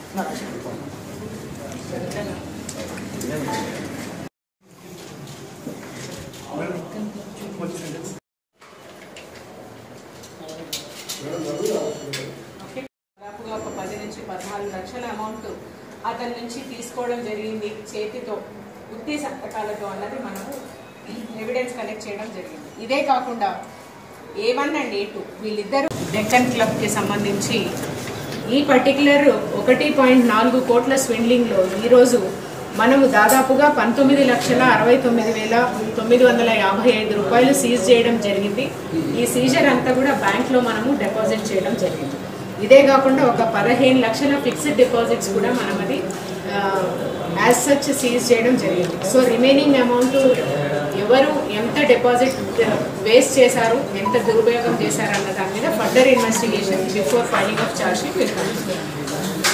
దాదాపుగా ఒక పది నుంచి పద్నాలుగు లక్షల అమౌంట్ అతని నుంచి తీసుకోవడం జరిగింది చేతితో ఉత్తి సంతకాలతో అన్నది మనము ఎవిడెన్స్ కలెక్ట్ చేయడం జరిగింది ఇదే కాకుండా A one and A two వీళ్ళిద్దరు డెక్కన్ క్లబ్కి సంబంధించి ఈ పర్టికులర్ ఒకటి పాయింట్ నాలుగు కోట్ల స్విండ్లింగ్లో ఈరోజు మనము దాదాపుగా పంతొమ్మిది లక్షల అరవై తొమ్మిది వేల తొమ్మిది వందల యాభై ఐదు రూపాయలు సీజ్ చేయడం జరిగింది ఈ సీజర్ అంతా కూడా బ్యాంక్లో మనము డిపాజిట్ చేయడం జరిగింది ఇదే కాకుండా ఒక పదిహేను లక్షల ఫిక్స్డ్ డిపాజిట్స్ కూడా మనం అది యాజ్ సచ్ సీజ్ చేయడం జరిగింది సో రిమైనింగ్ అమౌంట్ ఎవరు ఎంత డిపాజిట్ వేస్ట్ చేశారు ఎంత దురుపయోగం చేశారు అన్న దాని మీద further investigation before filing of charge sheet will